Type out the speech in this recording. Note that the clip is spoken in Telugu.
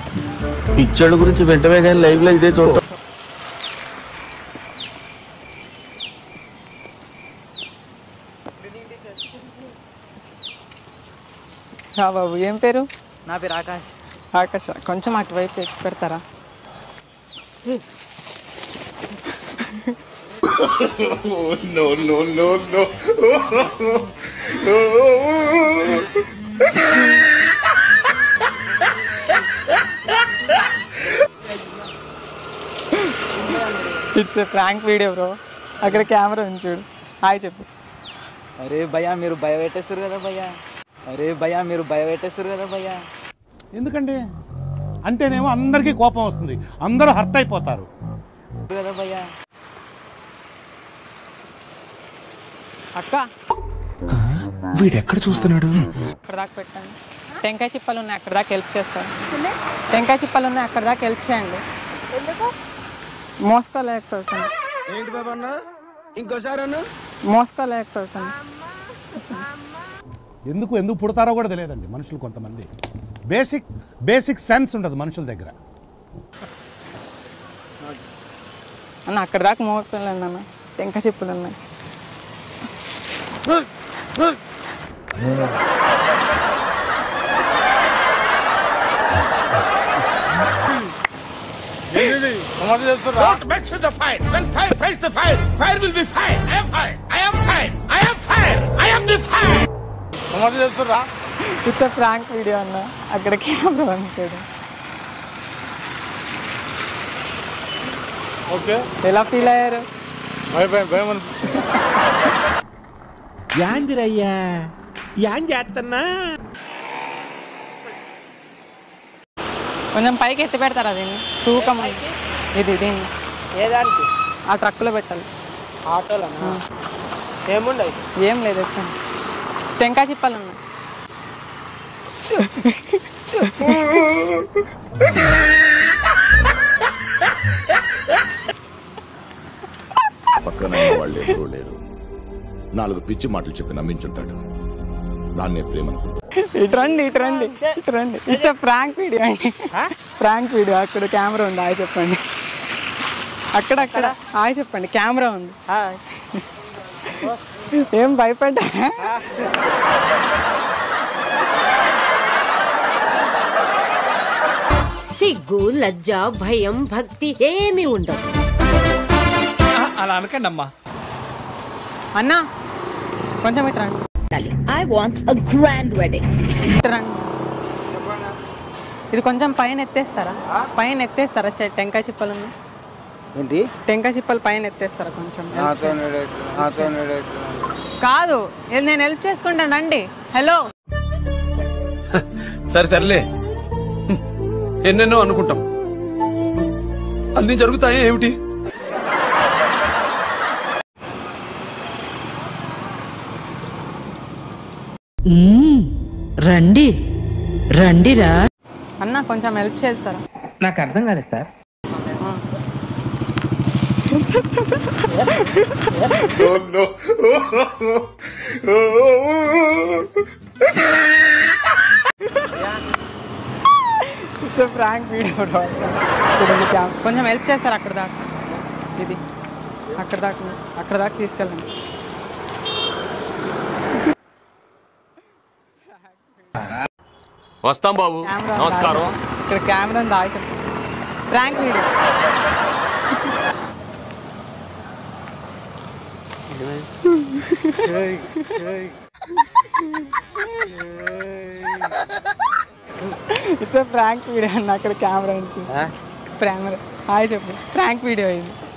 పిచ్చోళ్ళ గురించి వెంటనే కానీ లైవ్ లో ఇదే చూడటం రా బాబు ఏం పేరు నా పేరు ఆకాష్ ఆకాశ కొంచెం అటువైపు ఎత్తి పెడతారా ఇట్స్ ఫ్రాంక్ వీడియో బ్రో అక్కడ కెమెరా ఉంది చూడు హాయ్ చెప్పు అరే భయ్యా మీరు భయ పెట్టేస్తారు కదా భయ్యా అరే భయ్యా మీరు భయ పెట్టేస్తారు కదా భయ్యా ఎందుకండి అంటేనేమో అందరికీ కోపం వస్తుంది అందరూ హర్ట్ అయిపోతారు కదా భయ్యా అక్క వీడెక్కడ చూస్తున్నాడు అక్కడ దాకా పెట్టండి టెంకాయ చిప్పలు ఉన్నాయి అక్కడ దాకా హెల్ప్ చేస్తారు టెంకాయ చిప్పలు ఉన్నాయి అక్కడ దాకా హెల్ప్ చేయండి మోసుకోలేకపోతుంది ఏంటి బాబా అన్న ఇంకోసారి అన్న మోసుకోలేకపోతుంది ఎందుకు ఎందుకు పుడతారో కూడా తెలియదండి మనుషులు కొంతమంది బేసిక్ బేసిక్ సెన్స్ ఉండదు మనుషుల దగ్గర అన్న అక్కడ దాకా మోసుకోలేండి అన్న టెంకాయ చిప్పలు ఉన్నాయి Don't mess with the fire. When fire fights the fire, fire will be fire. I am fire. I am fire. I am fire. I am the fire. It's prank video అన్న అక్కడ కెమెరా ఉంటాడు ఓకే ఎలా ఫీల్ అయ్యారు యాందిరయ్యా యాన్ చేస్తున్నా కొంచెం పైకి ఎత్తి పెడతారా దీన్ని తూకం ఇది దీన్ని ఏ దానికి ఆ ట్రక్కులో పెట్టాలి ఆటోలనా ఏముండవు ఏం లేదు ఎత్తండి టెంకాయ చిప్పలు ఉన్నాయి పక్కన వాళ్ళు ఎవరూ లేరు నాలుగు పిచ్చి మాటలు చెప్పి నమ్మించుంటాడు దాన్నే ప్రేమ అనుకుంటా ఇటు రండి ఇటు రండి ఇటు రండి ఇట్స్ ప్రాంక్ వీడియో అండి ప్రాంక్ వీడియో అక్కడ కెమెరా ఉంది హాయ్ చెప్పండి అక్కడ అక్కడ హాయ్ చెప్పండి కెమెరా ఉంది ఏం భయపడ్డా సిగ్గు లజ్జ భయం భక్తి ఏమీ ఉండవు అలా అనకండి అమ్మా అన్నా కొంచెం ఇటు రండి I want a grand wedding. ఇటు రండి ఇది కొంచెం పైన ఎత్తేస్తారా పైన ఎత్తేస్తారా చె- టెంకాయ చిప్పలు ఉన్నాయి ఏంటి టెంకాయ చిప్పలు పైన ఎత్తేస్తారా కొంచెం help నాతో చేయండి. నాతో కాదు ఇది నేను హెల్ప్ చేసుకుంటాను రండి హలో సరే తరలే ఎన్నెన్నో అనుకుంటాం అన్ని జరుగుతాయి ఏమిటి రండి రండిరా అన్న కొంచెం హెల్ప్ చేస్తారా నాకు అర్థం కాలేదు సార్ ఇట్స్ ఫ్రాంక్ వీడియో కొంచెం హెల్ప్ చేస్తారు అక్కడ దాకా ఇది అక్కడ దాకా అక్కడ దాకా తీసుకెళ్ళండి వస్తాం బాబు కెమెరా నమస్కారం ఇక్కడ కెమెరా ఉంది ఆశ prank video it's prank video అన్న అక్కడ కెమెరా నుంచి కెమెరా హాయ్ చెప్పు ఫ్రాంక్ వీడియో ఇది